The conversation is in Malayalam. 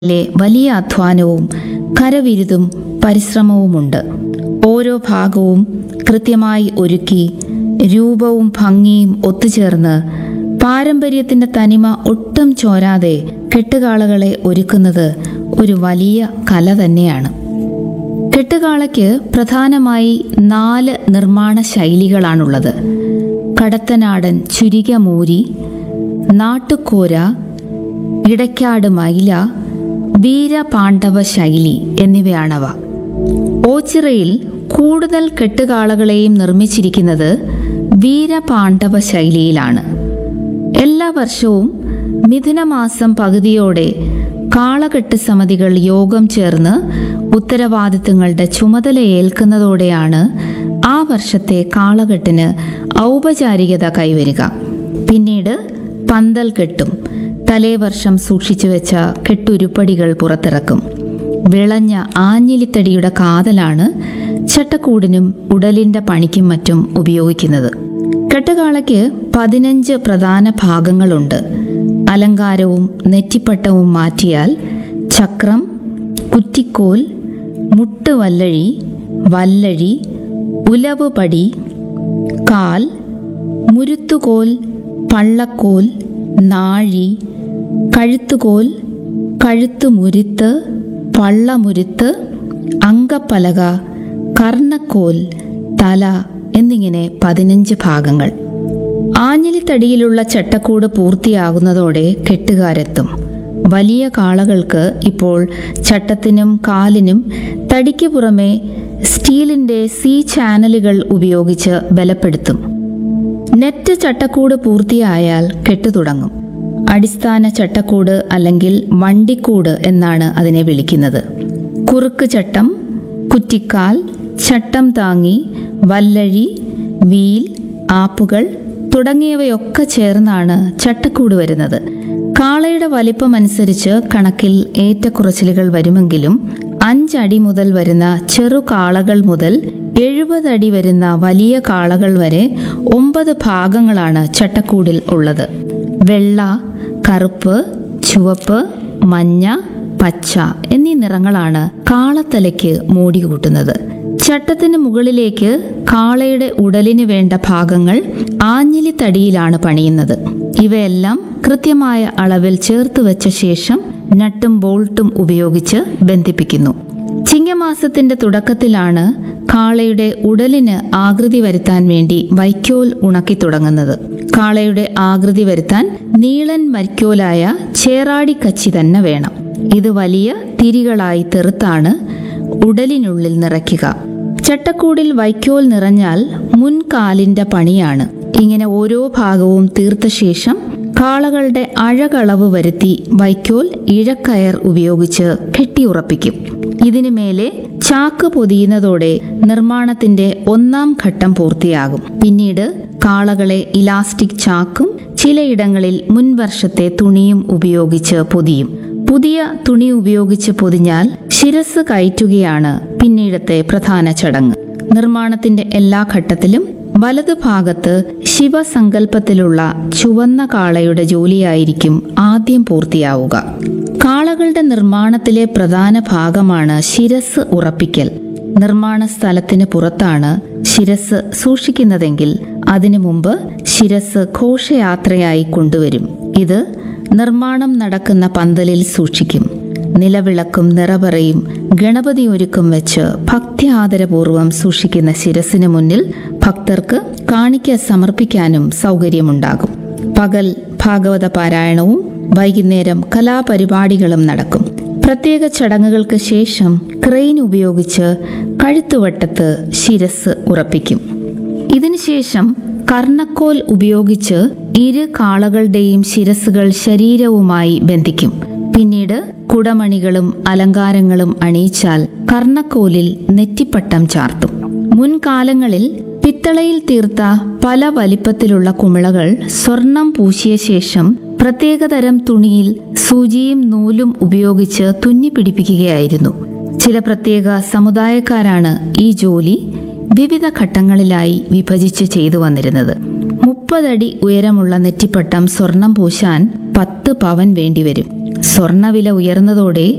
ലെ വലിയ അധ്വാനവും കരവിരുതും പരിശ്രമവുമുണ്ട് ഓരോ ഭാഗവും കൃത്യമായി ഒരുക്കി രൂപവും ഭംഗിയും ഒത്തുചേർന്ന് പാരമ്പര്യത്തിന്റെ തനിമ ഒട്ടും ചോരാതെ കെട്ടുകാളകളെ ഒരുക്കുന്നത് ഒരു വലിയ കല തന്നെയാണ് കെട്ടുകാളയ്ക്ക് പ്രധാനമായി നാല് നിർമ്മാണ ശൈലികളാണുള്ളത് കടത്തനാടൻ ചുരിക മൂരി നാട്ടുകോര ഇടയ്ക്കാട് മൈല വീരപാണ്ഡവ ശൈലി എന്നിവയാണവ ഓച്ചിറയിൽ കൂടുതൽ കെട്ടുകാളകളെയും നിർമ്മിച്ചിരിക്കുന്നത് വീരപാണ്ഡവ ശൈലിയിലാണ് എല്ലാ വർഷവും മിഥുനമാസം പകുതിയോടെ കാളകെട്ട് സമിതികൾ യോഗം ചേർന്ന് ഉത്തരവാദിത്തങ്ങളുടെ ചുമതല ഏൽക്കുന്നതോടെയാണ് ആ വർഷത്തെ കാളകെട്ടിന് ഔപചാരികത കൈവരിക പിന്നീട് പന്തൽ കെട്ടും തലേവർഷം സൂക്ഷിച്ചു വെച്ച കെട്ടുരുപ്പടികൾ പുറത്തിറക്കും വിളഞ്ഞ ആഞ്ഞിലിത്തടിയുടെ കാതലാണ് ചട്ടക്കൂടിനും ഉടലിന്റെ പണിക്കും മറ്റും ഉപയോഗിക്കുന്നത് കെട്ടുകാളയ്ക്ക് പതിനഞ്ച് പ്രധാന ഭാഗങ്ങളുണ്ട് അലങ്കാരവും നെറ്റിപ്പട്ടവും മാറ്റിയാൽ ചക്രം കുറ്റിക്കോൽ മുട്ടുവല്ലഴി വല്ലഴി ഉലവുപടി കാൽ മുരുത്തുകോൽ പള്ളക്കോൽ നാഴി കഴുത്തുകോൽ കഴുത്തുമുരുത്ത് പള്ളമുരുത്ത് അങ്കപ്പലക കർണക്കോൽ തല എന്നിങ്ങനെ പതിനഞ്ച് ഭാഗങ്ങൾ ആഞ്ഞിലിത്തടിയിലുള്ള ചട്ടക്കൂട് പൂർത്തിയാകുന്നതോടെ കെട്ടുകാരെത്തും വലിയ കാളകൾക്ക് ഇപ്പോൾ ചട്ടത്തിനും കാലിനും തടിക്ക് പുറമെ സ്റ്റീലിന്റെ സി ചാനലുകൾ ഉപയോഗിച്ച് ബലപ്പെടുത്തും നെറ്റ് ചട്ടക്കൂട് പൂർത്തിയായാൽ കെട്ടുതുടങ്ങും അടിസ്ഥാന ചട്ടക്കൂട് അല്ലെങ്കിൽ വണ്ടിക്കൂട് എന്നാണ് അതിനെ വിളിക്കുന്നത് കുറുക്ക് ചട്ടം കുറ്റിക്കാൽ ചട്ടം താങ്ങി വല്ലഴി വീൽ ആപ്പുകൾ തുടങ്ങിയവയൊക്കെ ചേർന്നാണ് ചട്ടക്കൂട് വരുന്നത് കാളയുടെ വലിപ്പമനുസരിച്ച് കണക്കിൽ ഏറ്റക്കുറച്ചിലുകൾ വരുമെങ്കിലും അഞ്ചടി മുതൽ വരുന്ന ചെറു കാളകൾ മുതൽ എഴുപത് അടി വരുന്ന വലിയ കാളകൾ വരെ ഒമ്പത് ഭാഗങ്ങളാണ് ചട്ടക്കൂടിൽ ഉള്ളത് വെള്ള കറുപ്പ് ചുവപ്പ് മഞ്ഞ പച്ച എന്നീ നിറങ്ങളാണ് കാളത്തലയ്ക്ക് മൂടി കൂട്ടുന്നത് ചട്ടത്തിന് മുകളിലേക്ക് കാളയുടെ ഉടലിന് വേണ്ട ഭാഗങ്ങൾ ആഞ്ഞിലിത്തടിയിലാണ് പണിയുന്നത് ഇവയെല്ലാം കൃത്യമായ അളവിൽ ചേർത്ത് വെച്ച ശേഷം നട്ടും ബോൾട്ടും ഉപയോഗിച്ച് ബന്ധിപ്പിക്കുന്നു ചിങ്ങമാസത്തിന്റെ തുടക്കത്തിലാണ് കാളയുടെ ഉടലിന് ആകൃതി വരുത്താൻ വേണ്ടി വൈക്കോൽ ഉണക്കി തുടങ്ങുന്നത് കാളയുടെ ആകൃതി വരുത്താൻ നീളൻ വൈക്കോലായ ചേറാടി കച്ചി തന്നെ വേണം ഇത് വലിയ തിരികളായി തെറുത്താണ് ഉടലിനുള്ളിൽ നിറയ്ക്കുക ചട്ടക്കൂടിൽ വൈക്കോൽ നിറഞ്ഞാൽ മുൻകാലിന്റെ പണിയാണ് ഇങ്ങനെ ഓരോ ഭാഗവും തീർത്ത ശേഷം കാളകളുടെ അഴകളവ് വരുത്തി വൈക്കോൽ ഇഴക്കയർ ഉപയോഗിച്ച് കെട്ടിയുറപ്പിക്കും ഇതിനു മേലെ ചാക്ക് പൊതിയുന്നതോടെ നിർമ്മാണത്തിന്റെ ഒന്നാം ഘട്ടം പൂർത്തിയാകും പിന്നീട് കാളകളെ ഇലാസ്റ്റിക് ചാക്കും ചിലയിടങ്ങളിൽ മുൻവർഷത്തെ തുണിയും ഉപയോഗിച്ച് പൊതിയും പുതിയ തുണി ഉപയോഗിച്ച് പൊതിഞ്ഞാൽ ശിരസ് കയറ്റുകയാണ് പിന്നീടത്തെ പ്രധാന ചടങ്ങ് നിർമ്മാണത്തിന്റെ എല്ലാ ഘട്ടത്തിലും വലതുഭാഗത്ത് ശിവസങ്കല്പത്തിലുള്ള ചുവന്ന കാളയുടെ ജോലിയായിരിക്കും ആദ്യം പൂർത്തിയാവുക കാളകളുടെ നിർമ്മാണത്തിലെ പ്രധാന ഭാഗമാണ് ശിരസ് ഉറപ്പിക്കൽ നിർമ്മാണ സ്ഥലത്തിന് പുറത്താണ് ശിരസ് സൂക്ഷിക്കുന്നതെങ്കിൽ അതിനു മുമ്പ് ശിരസ് ഘോഷയാത്രയായി കൊണ്ടുവരും ഇത് നിർമ്മാണം നടക്കുന്ന പന്തലിൽ സൂക്ഷിക്കും നിലവിളക്കും നിറപറയും ഗണപതി ഒരുക്കം വെച്ച് ഭക്തി ആദരപൂർവ്വം സൂക്ഷിക്കുന്ന ശിരസിന് മുന്നിൽ ഭക്തർക്ക് കാണിക്ക സമർപ്പിക്കാനും സൗകര്യമുണ്ടാകും പകൽ ഭാഗവത പാരായണവും വൈകുന്നേരം കലാപരിപാടികളും നടക്കും പ്രത്യേക ചടങ്ങുകൾക്ക് ശേഷം ക്രെയിൻ ഉപയോഗിച്ച് കഴുത്തുവട്ടത്ത് ശിരസ് ഉറപ്പിക്കും ഇതിനുശേഷം കർണക്കോൽ ഉപയോഗിച്ച് ഇരു കാളകളുടെയും ശിരസുകൾ ശരീരവുമായി ബന്ധിക്കും പിന്നീട് കുടമണികളും അലങ്കാരങ്ങളും അണിയിച്ചാൽ കർണക്കോലിൽ നെറ്റിപ്പട്ടം ചാർത്തും മുൻകാലങ്ങളിൽ പിത്തളയിൽ തീർത്ത പല വലിപ്പത്തിലുള്ള കുമിളകൾ സ്വർണം പൂശിയ ശേഷം പ്രത്യേകതരം തുണിയിൽ സൂചിയും നൂലും ഉപയോഗിച്ച് തുന്നിപ്പിടിപ്പിക്കുകയായിരുന്നു ചില പ്രത്യേക സമുദായക്കാരാണ് ഈ ജോലി വിവിധ ഘട്ടങ്ങളിലായി വിഭജിച്ച് ചെയ്തു വന്നിരുന്നത് മുപ്പതടി ഉയരമുള്ള നെറ്റിപ്പട്ടം സ്വർണം പൂശാൻ പത്ത് പവൻ വേണ്ടിവരും സ്വർണവില ഉയർന്നതോടെ